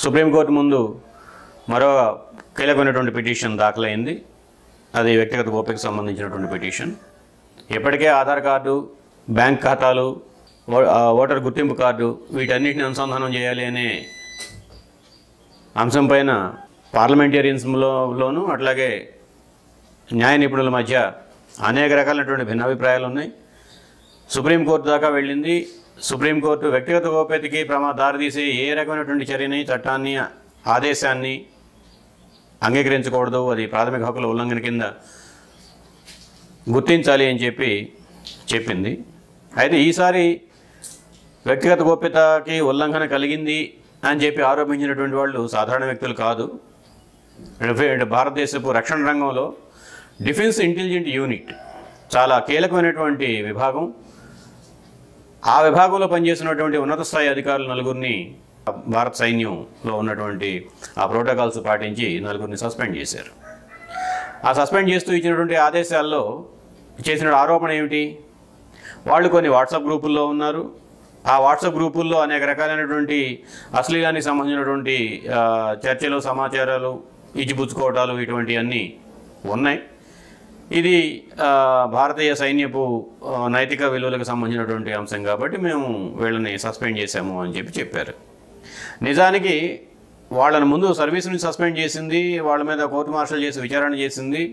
supreme court ముందు మరో కీలకమైనటువంటి పిటిషన్ దాఖలైంది అది వ్యక్తిగత గోప్యతకు సంబంధించినటువంటి పిటిషన్ ఇప్పటికే ఆధార్ కార్డు బ్యాంక్ ఖాతాలు ఓ- ఆ, ఓటర్ గుర్తింపు కార్డు వీటన్నిటిని అనుసంధానం చేయాలి అనే అంశం పైన పార్లమెంటేరియన్స్లోను అట్లాగే న్యాయ నిపుణుల మధ్య అనేక రకాలైనటువంటి భిన్నాభిప్రాయాలు ఉన్నాయి సుప్రీంకోర్టు దాకా వెళ్ళింది సుప్రీంకోర్టు వ్యక్తిగత గోప్యతకి ప్రమా దారితీసే ఏ రకమైనటువంటి చర్యని చట్టాన్ని ఆదేశాన్ని అంగీకరించకూడదు అది ప్రాథమిక హక్కుల ఉల్లంఘన కింద గుర్తించాలి అని చెప్పి చెప్పింది అయితే ఈసారి వ్యక్తిగత గోప్యతకి ఉల్లంఘన కలిగింది అని చెప్పి ఆరోపించినటువంటి వాళ్ళు సాధారణ వ్యక్తులు కాదు డిఫె- భారతదేశపు రక్షణ రంగంలో డిఫెన్స్ ఇంటెలిజెంట్ యూనిట్ చాలా కీలకమైనటువంటి విభాగం ఆ విభాగంలో పనిచేస్తున్నటువంటి ఉన్నత స్థాయి అధికారులు నలుగురిని భారత సైన్యంలో ఉన్నటువంటి ఆ ప్రోటోకాల్స్ పాటించి నలుగురిని సస్పెండ్ చేశారు ఆ సస్పెండ్ చేస్తూ ఇచ్చినటువంటి ఆదేశాల్లో చేసిన ఆరోపణ ఏమిటి వాళ్ళు కొన్ని వాట్సాప్ గ్రూపుల్లో ఉన్నారు ఆ వాట్సాప్ గ్రూపుల్లో అనేక రకాలైనటువంటి అశ్లీలానికి సంబంధించినటువంటి ఆ, చర్చలు సమాచారాలు ఇచ్చిపుచ్చుకోవటాలు ఇటువంటివన్నీ ఉన్నాయి ఇది ఆ, భారతీయ సైన్యపు ఆ, నైతిక విలువలకు సంబంధించినటువంటి అంశం కాబట్టి మేము వీళ్ళని సస్పెండ్ చేశాము అని చెప్పి చెప్పారు నిజానికి వాళ్ళని ముందు సర్వీస్ నుంచి సస్పెండ్ చేసింది వాళ్ళ మీద కోర్టు మార్షల్ చేసి విచారణ చేసింది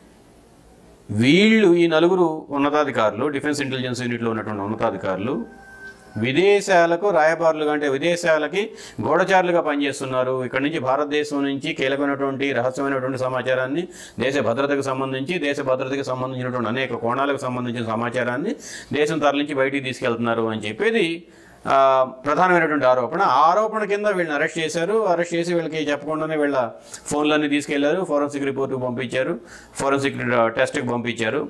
వీళ్ళు ఈ నలుగురు ఉన్నతాధికారులు డిఫెన్స్ ఇంటెలిజెన్స్ యూనిట్లో ఉన్నటువంటి ఉన్నతాధికారులు విదేశాలకు రాయబారులుగా అంటే విదేశాలకి గూఢచారులుగా పనిచేస్తున్నారు ఇక్కడ నుంచి భారతదేశం నుంచి కీలకమైనటువంటి రహస్యమైనటువంటి సమాచారాన్ని దేశ భద్రతకు సంబంధించి దేశ భద్రతకు సంబంధించినటువంటి అనేక కోణాలకు సంబంధించిన సమాచారాన్ని దేశం తరలించి బయటికి తీసుకెళ్తున్నారు అని చెప్పేది ఆ, ప్రధానమైనటువంటి ఆరోపణ ఆ ఆరోపణ కింద వీళ్ళని అరెస్ట్ చేశారు అరెస్ట్ చేసి వీళ్ళకి చెప్పకుండానే వీళ్ళ ఫోన్లన్నీ తీసుకెళ్లారు ఫోరెన్సిక్ రిపోర్ట్కి పంపించారు ఫోరెన్సిక్ టెస్ట్కి పంపించారు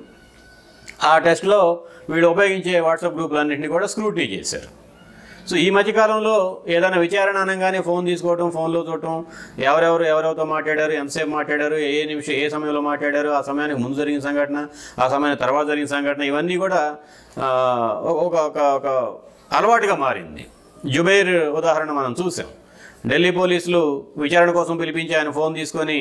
ఆ టెస్ట్లో వీళ్ళు ఉపయోగించే వాట్సాప్ గ్రూపులన్నింటినీ కూడా స్క్రూటీ చేశారు సో ఈ మధ్యకాలంలో ఏదైనా విచారణ అనగానే ఫోన్ తీసుకోవటం ఫోన్లో చూడటం ఎవరెవరు ఎవరెవరితో మాట్లాడారు ఎంతసేపు మాట్లాడారు ఏ నిమిషం ఏ సమయంలో మాట్లాడారు ఆ సమయానికి ముందు జరిగిన సంఘటన ఆ సమయానికి తర్వాత జరిగిన సంఘటన ఇవన్నీ కూడా ఆ, ఒక ఒక ఒక అలవాటుగా మారింది జుబైర్ ఉదాహరణ మనం చూసాం ఢిల్లీ పోలీసులు విచారణ కోసం పిలిపించి ఆయన ఫోన్ తీసుకొని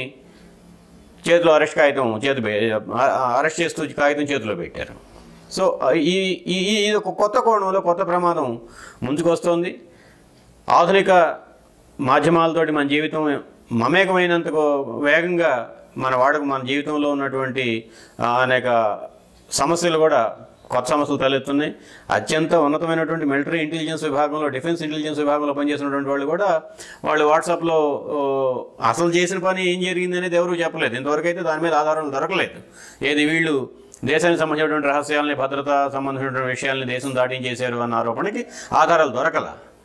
చేతిలో అరెస్ట్ కాగితం చేతి పె- ఆ- ఆ- అరెస్ట్ చేస్తూ కాగితం చేతిలో పెట్టారు సో ఈ ఈ ఈ- ఇది ఒక కొత్త కోణంలో కొత్త ప్రమాదం ముందుకొస్తోంది ఆధునిక మాధ్యమాలతోటి మన జీవితం మమేకమైనంత వేగంగా మన వాడకు మన జీవితంలో ఉన్నటువంటి ఆ, అనేక సమస్యలు కూడా కొత్త సమస్యలు తలెత్తున్నాయి అత్యంత ఉన్నతమైనటువంటి మిలిటరీ ఇంటెలిజెన్స్ విభాగంలో డిఫెన్స్ ఇంటెలిజెన్స్ విభాగంలో పనిచేసినటువంటి వాళ్ళు కూడా వాళ్ళు వాట్సాప్లో ఓ, అసలు చేసిన పని ఏం జరిగింది అనేది ఎవరూ చెప్పలేదు ఇంతవరకు అయితే దాని మీద ఆధారాలు దొరకలేదు ఏది వీళ్ళు దేశానికి సంబంధించినటువంటి రహస్యాలని భద్రత సంబంధించినటువంటి విషయాల్ని దేశం దాటించేశారు అన్న ఆరోపణకి ఆధారాలు దొరకల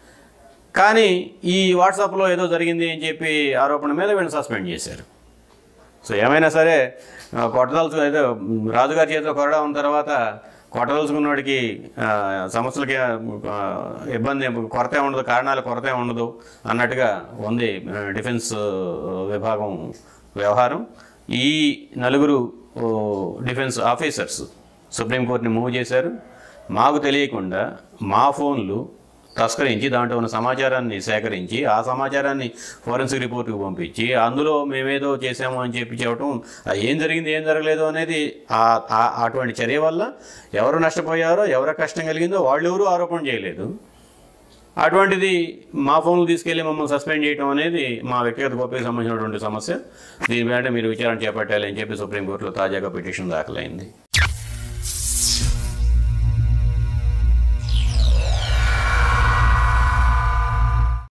కానీ ఈ వాట్సాప్లో ఏదో జరిగింది అని చెప్పి ఆరోపణ మీద వీళ్ళని సస్పెండ్ చేశారు సో ఏమైనా సరే ఆ, కొట్టదలుచు ఏదో మ్, రాజుగారి చేతిలో కొరడా ఉన్న తర్వాత కొట్టదలుచుకున్నవాడికి ఆ, సమస్యలకి ఆ, ఇబ్బంది కొరతే ఉండదు కారణాలు కొరతే ఉండదు అన్నట్టుగా ఉంది ఆ, డిఫెన్స్ ఆ, విభాగం వ్యవహారం ఈ నలుగురు ఓ, డిఫెన్స్ ఆఫీసర్స్ సుప్రీంకోర్టుని మూవ్ చేశారు మాకు తెలియకుండా మా ఫోన్లు తస్కరించి దాంట్లో ఉన్న సమాచారాన్ని సేకరించి ఆ సమాచారాన్ని ఫోరెన్సిక్ రిపోర్ట్కి పంపించి అందులో మేమేదో చేసాము అని చెప్పి చెప్పడం అది ఏం జరిగింది ఏం జరగలేదు అనేది ఆ- ఆ- అటువంటి చర్య వల్ల ఎవరు నష్టపోయారో ఎవరు కష్టం కలిగిందో వాళ్ళు ఎవరు ఆరోపణ చేయలేదు అటువంటిది మా ఫోన్లు తీసుకెళ్లి మమ్మల్ని సస్పెండ్ చేయడం అనేది మా వ్యక్తిగత గోప్యతకు సంబంధించినటువంటి సమస్య దీని మీద మీరు విచారణ చేపట్టాలి అని చెప్పి సుప్రీంకోర్టులో తాజాగా పిటిషన్ దాఖలైంది